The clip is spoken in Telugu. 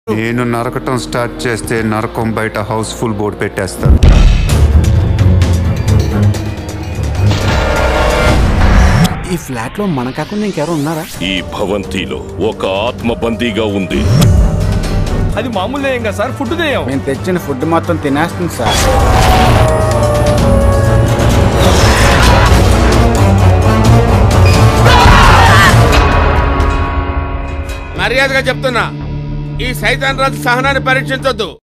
నేను నరకటం స్టార్ట్ చేస్తే నరకం బయట హౌస్ఫుల్ బోర్డు పెట్టేస్తాను ఈ ఫ్లాట్ లో మన కాకుండా ఇంకెవరు ఉన్నారా ఈ భవంతిలో ఒక ఆత్మ బందీగా ఉంది అది మామూలు దెయ్యం కదా సార్ ఫుడ్ దెయ్యం మేము తెచ్చిన ఫుడ్ మొత్తం తినేస్తుంది సార్ మర్యాదగా చెప్తున్నా ఈ సైతాన్ రాజు సహనాన్ని పరీక్షించొద్దు